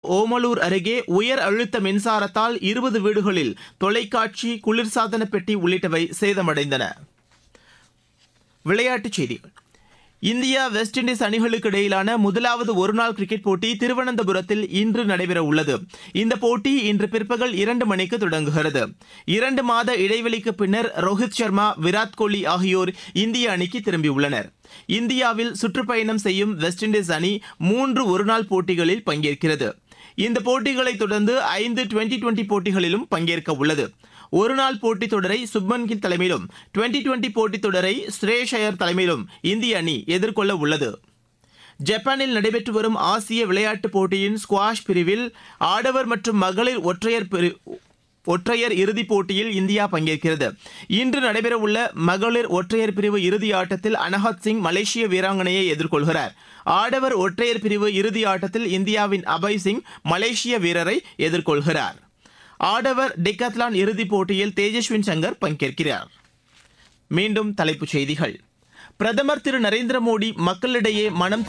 ஓமலூர் அருகே உயர் அழுத்த மின்சாரத்தால் இருபது வீடுகளில் தொலைக்காட்சி குளிர்சாதன பெட்டி உள்ளிட்டவை சேதமடைந்தன விளையாட்டுச் செய்திகள் இந்தியா வெஸ்ட் இண்டீஸ் அணிகளுக்கு இடையிலான முதலாவது ஒருநாள் கிரிக்கெட் போட்டி திருவனந்தபுரத்தில் இன்று நடைபெற உள்ளது இந்த போட்டி இன்று பிற்பகல் இரண்டு மணிக்கு தொடங்குகிறது இரண்டு மாத இடைவெளிக்கு பின்னர் ரோஹித் சர்மா விராட் கோலி ஆகியோர் இந்திய அணிக்கு திரும்பியுள்ளனர் இந்தியாவில் சுற்றுப்பயணம் செய்யும் வெஸ்ட் இண்டீஸ் அணி மூன்று ஒருநாள் போட்டிகளில் பங்கேற்கிறது இந்த போட்டிகளை தொடர்ந்து ஐந்து டுவெண்டி டுவெண்டி போட்டிகளிலும் பங்கேற்க உள்ளது ஒருநாள் போட்டித் தொடரை சுப்மன் கில் தலைமையிலும் டுவெண்டி டுவெண்டி போட்டித் தொடரை ஸ்ரேஷ் ஐயர் தலைமையிலும் இந்திய அணி எதிர்கொள்ள உள்ளது ஜப்பானில் நடைபெற்று வரும் ஆசிய விளையாட்டுப் போட்டியின் ஸ்குவாஷ் பிரிவில் ஆடவர் மற்றும் மகளிர் ஒற்றையர் பிரி ஒற்றையர் இறுதிப் போட்டியில் இந்தியா பங்கேற்கிறது இன்று நடைபெறவுள்ள மகளிர் ஒற்றையர் பிரிவு இறுதி ஆட்டத்தில் அனஹத் சிங் மலேசிய வீராங்கனையை எதிர்கொள்கிறார் ஆடவர் ஒற்றையர் பிரிவு இறுதி ஆட்டத்தில் இந்தியாவின் அபய் சிங் மலேசிய வீரரை எதிர்கொள்கிறார் ஆடவர் டிகத்லான் இறுதிப் போட்டியில் தேஜஸ்வின் சங்கர் பங்கேற்கிறார் மீண்டும் தலைப்புச் செய்திகள் பிரதமர் திரு நரேந்திர மோடி மக்களிடையே மனம்